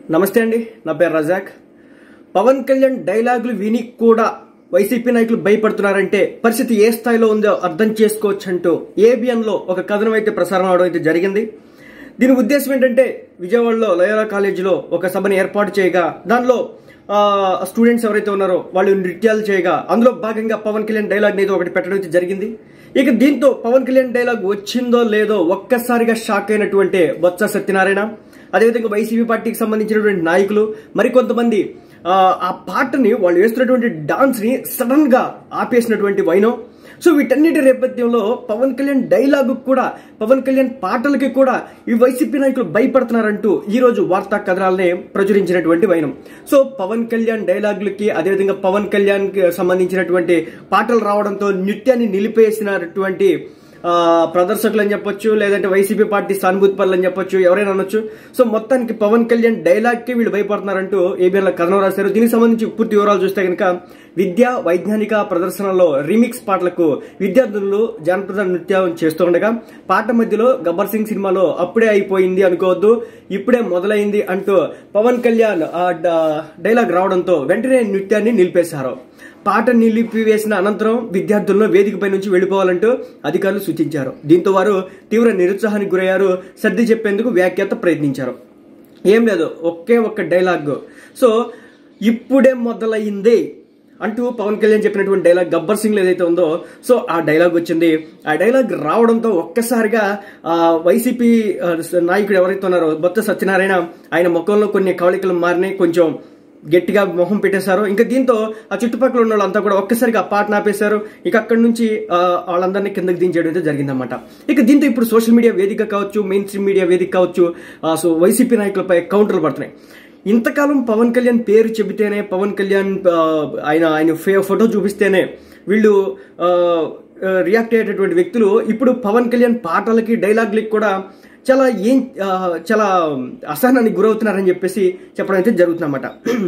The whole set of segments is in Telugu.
నమస్తే అండి నా పేరు రజాక్ పవన్ కళ్యాణ్ డైలాగులు విని కూడా వైసీపీ నాయకులు భయపడుతున్నారంటే పరిస్థితి ఏ స్థాయిలో ఉందో అర్థం చేసుకోవచ్చు అంటూ ఏబిఎన్ లో ఒక కథనం అయితే ప్రసారం అవడం అయితే జరిగింది దీని ఉద్దేశం ఏంటంటే విజయవాడలో లయోలా కాలేజీలో ఒక సభను ఏర్పాటు చేయగా దానిలో ఆ, స్టూడెంట్స్ ఎవరైతే ఉన్నారో వాళ్ళు నృత్యాలు చేయగా అందులో భాగంగా పవన్ కళ్యాణ్ డైలాగ్ అనేది ఒకటి పెట్టడం అయితే జరిగింది ఇక దీంతో పవన్ కళ్యాణ్ డైలాగ్ వచ్చిందో లేదో ఒక్కసారిగా షాక్ అయినటువంటి బొత్స సత్యనారాయణ అదేవిధంగా వైసీపీ పార్టీకి సంబంధించినటువంటి నాయకులు మరికొంతమంది ఆ, ఆ పాటని వాళ్ళు వేస్తున్నటువంటి డాన్స్ ని సడన్ గా ఆపేసినటువంటి వైనం సో వీటన్నిటి నేపథ్యంలో పవన్ కళ్యాణ్ డైలాగు కూడా పవన్ కళ్యాణ్ పాటలకి కూడా ఈ వైసీపీ నాయకులు భయపడుతున్నారంటూ ఈ రోజు వార్తా కథనాలని ప్రచురించినటువంటి వైనం సో పవన్ కళ్యాణ్ డైలాగులకి అదేవిధంగా పవన్ కళ్యాణ్ కి సంబంధించినటువంటి పాటలు రావడంతో నృత్యాన్ని నిలిపేసినటువంటి ఆ, ప్రదర్శకులు అని చెప్పొచ్చు లేదంటే వైసీపీ పార్టీ సానుభూతి పనులు అని చెప్పొచ్చు ఎవరైనా అనొచ్చు సో మొత్తానికి పవన్ కళ్యాణ్ డైలాగ్ కి వీళ్ళు భయపడుతున్నారంటూ ఏబిఎన్ లో కథనం రాశారు దీనికి సంబంధించి పూర్తి వివరాలు చూస్తే కనుక విద్యా వైజ్ఞానిక ప్రదర్శనలో రీమిక్స్ పాటలకు విద్యార్థులు జానపద నృత్యం చేస్తుండగా పాట మధ్యలో గబ్బర్ సింగ్ సినిమాలో అప్పుడే అయిపోయింది అనుకోవద్దు ఇప్పుడే మొదలైంది అంటూ పవన్ కళ్యాణ్ ఆ డ- డైలాగ్ రావడంతో వెంటనే నృత్యాన్ని నిలిపేశారు పాట నిలిపివేసిన అనంతరం విద్యార్థులను వేదికపై నుంచి వెళ్లిపోవాలంటూ అధికారులు సూచించారు దీంతో వారు తీవ్ర నిరుత్సాహానికి గురయ్యారు సర్ది చెప్పేందుకు వ్యాఖ్యాత ప్రయత్నించారు ఏం లేదు ఒకే ఒక్క డైలాగ్ సో ఇప్పుడే మొదలైంది అంటూ పవన్ కళ్యాణ్ చెప్పినటువంటి డైలాగ్ గబ్బర్ సింగ్ ఏదైతే ఉందో సో ఆ డైలాగ్ వచ్చింది ఆ డైలాగ్ రావడంతో ఒక్కసారిగా ఆ, వైసీపీ ఆ, నాయకుడు ఎవరైతే ఉన్నారో బొత్త సత్యనారాయణ ఆయన ముఖంలో కొన్ని కవళికలు మారినాయి కొంచెం గట్టిగా మొహం పెట్టేశారు ఇంకా దీంతో ఆ చుట్టుపక్కల ఉన్న వాళ్ళంతా కూడా ఒక్కసారిగా ఆ పాటను ఆపేశారు ఇక అక్కడి నుంచి ఆ, వాళ్ళందరినీ కిందకి దించేయడం అయితే జరిగిందన్నమాట ఇక దీంతో ఇప్పుడు సోషల్ మీడియా వేదిక కావచ్చు మెయిన్ స్ట్రీమ్ మీడియా వేదిక కావచ్చు ఆ, సో వైసీపీ నాయకులపై కౌంటర్లు పడుతున్నాయి ఇంతకాలం పవన్ కళ్యాణ్ పేరు చెబితేనే పవన్ కళ్యాణ్ ఆ, ఆయన ఆయన ఫే- ఫోటో చూపిస్తేనే వీళ్ళు ఆ, ఆ, రియాక్ట్ అయ్యేటటువంటి వ్యక్తులు ఇప్పుడు పవన్ కళ్యాణ్ పాటలకి డైలాగ్లకి కూడా చాలా ఏం ఆ, చాలా అసహనానికి గురవుతున్నారని చెప్పేసి చెప్పడం అయితే జరుగుతుందన్నమాట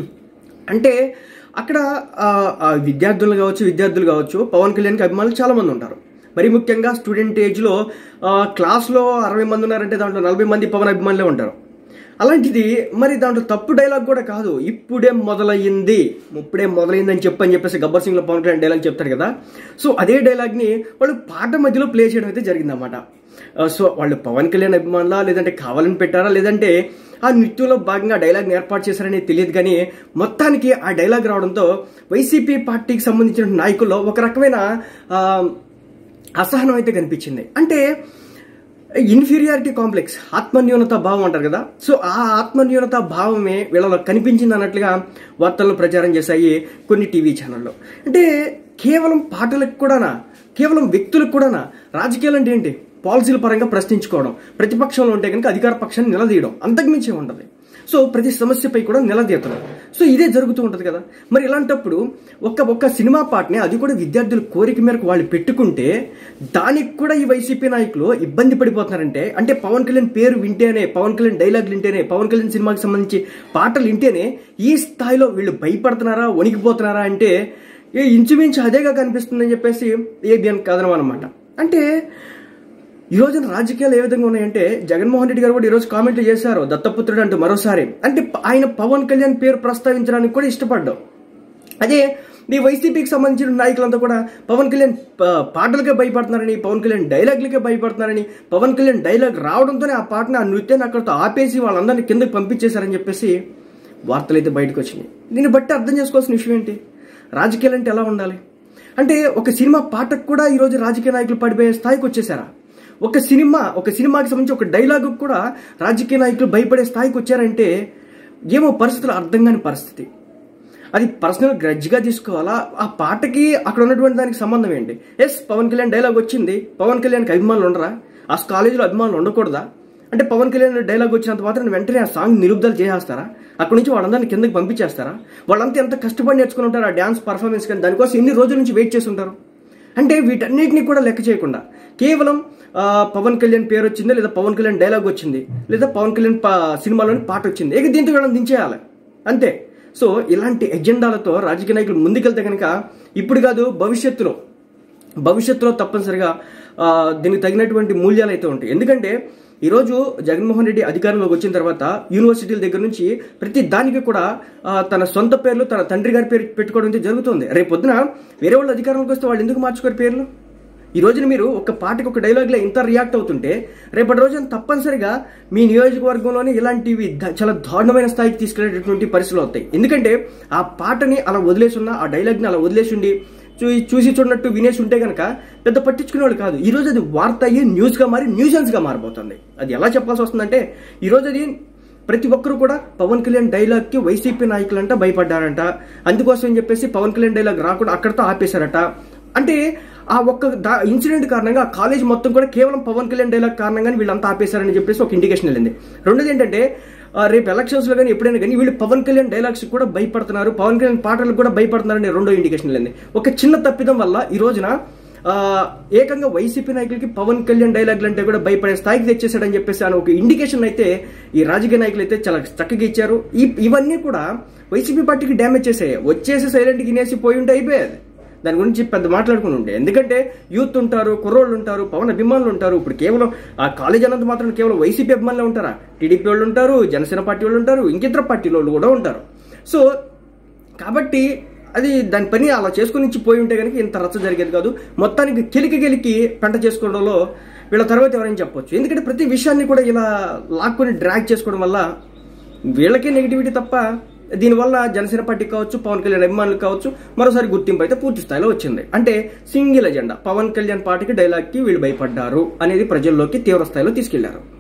అంటే అక్కడ ఆ, ఆ విద్యార్థులు కావచ్చు విద్యార్థులు కావచ్చు పవన్ కళ్యాణ్కి అభిమానులు చాలా మంది ఉంటారు మరి ముఖ్యంగా స్టూడెంట్ ఏజ్లో క్లాస్లో అరవై మంది ఉన్నారంటే దాంట్లో నలభై మంది పవన్ అభిమానులే ఉంటారు అలాంటిది మరి దాంట్లో తప్పు డైలాగ్ కూడా కాదు ఇప్పుడే మొదలయ్యింది ఇప్పుడే మొదలైంది అని చెప్పని చెప్పేసి గబ్బర్ సింగ్ లో పవన్ కళ్యాణ్ డైలాగ్ చెప్తాడు కదా సో అదే డైలాగ్ ని వాళ్ళు పాట మధ్యలో ప్లే చేయడం అయితే జరిగిందన్నమాట ఆ, సో వాళ్ళు పవన్ కళ్యాణ్ అభిమానులా లేదంటే కావాలని పెట్టారా లేదంటే ఆ నృత్యంలో భాగంగా డైలాగ్ ఏర్పాటు చేశారని తెలియదు కానీ మొత్తానికి ఆ డైలాగ్ రావడంతో వైసీపీ పార్టీకి సంబంధించిన నాయకుల్లో ఒక రకమైన ఆ, అసహనం అయితే కనిపించింది అంటే ఇన్ఫీరియారిటీ కాంప్లెక్స్ ఆత్మన్యూనత భావం అంటారు కదా సో ఆ ఆత్మన్యూనత భావమే వీళ్ళలో కనిపించింది అన్నట్లుగా వార్తల్లో ప్రచారం చేశాయి కొన్ని టీవీ ఛానళ్ళు అంటే కేవలం పాటలకు కూడానా కేవలం వ్యక్తులకు కూడానా రాజకీయాలు అంటే ఏంటి పాలసీల పరంగా ప్రశ్నించుకోవడం ప్రతిపక్షంలో ఉంటే కనుక అధికార పక్షాన్ని నిలదీయడం అంతకుమించే ఉంటుంది సో ప్రతి సమస్యపై కూడా నిలదీయతలు సో ఇదే జరుగుతూ ఉంటుంది కదా మరి ఇలాంటప్పుడు ఒక్క ఒక్క సినిమా పాటని అది కూడా విద్యార్థుల కోరిక మేరకు వాళ్ళు పెట్టుకుంటే దానికి కూడా ఈ వైసీపీ నాయకులు ఇబ్బంది పడిపోతున్నారంటే అంటే పవన్ కళ్యాణ్ పేరు వింటేనే పవన్ కళ్యాణ్ డైలాగులు వింటేనే పవన్ కళ్యాణ్ సినిమాకి సంబంధించి పాటలు వింటేనే ఈ స్థాయిలో వీళ్ళు భయపడుతున్నారా వణికిపోతున్నారా అంటే ఏ ఇంచుమించు అదేగా కనిపిస్తుందని చెప్పేసి ఏబిఎన్ కథనం అనమాట అంటే ఈ రోజున రాజకీయాలు ఏ విధంగా ఉన్నాయంటే జగన్మోహన్ రెడ్డి గారు కూడా ఈ రోజు కామెంట్లు చేశారు దత్తపుత్రుడు అంటూ మరోసారి అంటే ప- ఆయన పవన్ కళ్యాణ్ పేరు ప్రస్తావించడానికి కూడా ఇష్టపడ్డాం అదే ఈ వైసీపీకి సంబంధించిన నాయకులంతా కూడా పవన్ కళ్యాణ్ ప- పాటలకే భయపడుతున్నారని పవన్ కళ్యాణ్ డైలాగ్లకే భయపడుతున్నారని పవన్ కళ్యాణ్ డైలాగ్ రావడంతోనే ఆ పాటని ఆ నృత్యాన్ని అక్కడితో ఆపేసి వాళ్ళందరినీ కిందకి పంపించేశారని చెప్పేసి వార్తలు అయితే బయటకు వచ్చినాయి దీన్ని బట్టి అర్థం చేసుకోవాల్సిన విషయం ఏంటి రాజకీయాలు అంటే ఎలా ఉండాలి అంటే ఒక సినిమా పాటకు కూడా ఈరోజు రాజకీయ నాయకులు పడిపోయే స్థాయికి వచ్చేసారా ఒక సినిమా ఒక సినిమాకి సంబంధించి ఒక డైలాగ్ కూడా రాజకీయ నాయకులు భయపడే స్థాయికి వచ్చారంటే ఏమో పరిస్థితులు అర్థం కాని పరిస్థితి అది పర్సనల్ గ్రడ్జ్గా తీసుకోవాలా ఆ పాటకి అక్కడ ఉన్నటువంటి దానికి సంబంధం ఏంటి ఎస్ పవన్ కళ్యాణ్ డైలాగ్ వచ్చింది పవన్ కళ్యాణ్కి అభిమానులు ఉండరా ఆ కాలేజీలో అభిమానులు ఉండకూడదా అంటే పవన్ కళ్యాణ్ డైలాగ్ వచ్చినంత మాత్రం వెంటనే ఆ సాంగ్ నిలుపుదల చేసేస్తారా అక్కడి నుంచి వాళ్ళందరినీ కిందకి పంపించేస్తారా వాళ్ళంతా ఎంత కష్టపడి నేర్చుకుని ఉంటారు ఆ డ్యాన్స్ పర్ఫార్మెన్స్ కానీ దానికోసం ఎన్ని రోజుల నుంచి వెయిట్ చేసి ఉంటారు అంటే వీటన్నిటిని కూడా లెక్క చేయకుండా కేవలం ఆ, పవన్ కళ్యాణ్ పేరు వచ్చింది లేదా పవన్ కళ్యాణ్ డైలాగ్ వచ్చింది లేదా పవన్ కళ్యాణ్ పా- సినిమాలోని పాట వచ్చింది ఇక దీంతో వీళ్ళని దించేయాలి అంతే సో ఇలాంటి ఎజెండాలతో రాజకీయ నాయకులు ముందుకెళ్తే కనుక ఇప్పుడు కాదు భవిష్యత్తులో భవిష్యత్తులో తప్పనిసరిగా ఆ, దీనికి తగినటువంటి మూల్యాలు అయితే ఉంటాయి ఎందుకంటే ఈరోజు జగన్మోహన్ రెడ్డి అధికారంలోకి వచ్చిన తర్వాత యూనివర్సిటీల దగ్గర నుంచి ప్రతి దానికి కూడా ఆ, తన సొంత పేర్లు తన తండ్రి గారి పేరు పెట్టుకోవడం అయితే జరుగుతుంది రేపు పొద్దున వేరే వాళ్ళు అధికారంలోకి వస్తే వాళ్ళు ఎందుకు మార్చుకోరు పేర్లు ఈ రోజున మీరు ఒక పాటకి ఒక డైలాగ్లో ఇంత రియాక్ట్ అవుతుంటే రేపటి రోజున తప్పనిసరిగా మీ నియోజకవర్గంలోనే ఇలాంటివి ద- చాలా దారుణమైన స్థాయికి తీసుకెళ్లేటటువంటి పరిస్థితులు అవుతాయి ఎందుకంటే ఆ పాటని అలా వదిలేసి ఉన్న ఆ డైలాగ్ని అలా వదిలేసి ఉండి చూ- చూసి చూడనట్టు వినేసి ఉంటే గనక పెద్ద పట్టించుకునేవాళ్ళు కాదు ఈ రోజు అది వార్త అయ్యి న్యూస్గా మారి న్యూసెన్స్గా మారిపోతుంది అది ఎలా చెప్పాల్సి వస్తుందంటే ఈ రోజు అది ప్రతి ఒక్కరు కూడా పవన్ కళ్యాణ్ డైలాగ్ కి వైసీపీ నాయకులంట భయపడ్డారంట అందుకోసం అని చెప్పేసి పవన్ కళ్యాణ్ డైలాగ్ రాకుండా అక్కడితో ఆపేశారట అంటే ఆ ఒక్క దా- ఇన్సిడెంట్ కారణంగా ఆ కాలేజ్ మొత్తం కూడా కేవలం పవన్ కళ్యాణ్ డైలాగ్ కారణంగానే వీళ్ళంతా ఆపేశారని చెప్పేసి ఒక ఇండికేషన్ వెళ్ళింది రెండోది ఏంటంటే ఆ, రేపు ఎలక్షన్స్ లో కానీ ఎప్పుడైనా కానీ వీళ్ళు పవన్ కళ్యాణ్ డైలాగ్స్ కూడా భయపడుతున్నారు పవన్ కళ్యాణ్ పాటలకు కూడా భయపడుతున్నారని రెండో ఇండికేషన్ వెళ్ళింది ఒక చిన్న తప్పిదం వల్ల ఈ రోజున ఆ, ఏకంగా వైసీపీ నాయకులకి పవన్ కళ్యాణ్ డైలాగులు అంటే కూడా భయపడే స్థాయికి తెచ్చేసాడని చెప్పేసి అని ఒక ఇండికేషన్ అయితే ఈ రాజకీయ నాయకులు అయితే చాలా చక్కగా ఇచ్చారు ఈ ఇవన్నీ కూడా వైసీపీ పార్టీకి డ్యామేజ్ చేసాయి వచ్చేసి సైలెంట్ గినేసి పోయి ఉంటే అయిపోయేది దాని గురించి పెద్ద మాట్లాడుకుని ఉండే ఎందుకంటే యూత్ ఉంటారు కుర్రోళ్ళు ఉంటారు పవన్ అభిమానులు ఉంటారు ఇప్పుడు కేవలం ఆ కాలేజ్ అన్నంత మాత్రం కేవలం వైసీపీ అభిమానులు ఉంటారా టీడీపీ వాళ్ళు ఉంటారు జనసేన పార్టీ వాళ్ళు ఉంటారు ఇంకితర పార్టీల వాళ్ళు కూడా ఉంటారు సో కాబట్టి అది దాని పని అలా చేసుకుని ఇచ్చి పోయి ఉంటే కనుక ఇంత రచ్చ జరిగేది కాదు మొత్తానికి కెలికి గెలికి పెంట చేసుకోవడంలో వీళ్ళ తర్వాత ఎవరైనా చెప్పొచ్చు ఎందుకంటే ప్రతి విషయాన్ని కూడా ఇలా లాక్కొని డ్రాగ్ చేసుకోవడం వల్ల వీళ్ళకే నెగిటివిటీ తప్ప దీనివల్ల జనసేన పార్టీ కావచ్చు పవన్ కళ్యాణ్ అభిమానులు కావచ్చు మరోసారి గుర్తింపు అయితే పూర్తి స్థాయిలో వచ్చింది అంటే సింగిల్ ఎజెండా పవన్ కళ్యాణ్ పార్టీకి డైలాగ్కి వీళ్ళు భయపడ్డారు అనేది ప్రజల్లోకి తీవ్ర స్థాయిలో తీసుకెళ్లారు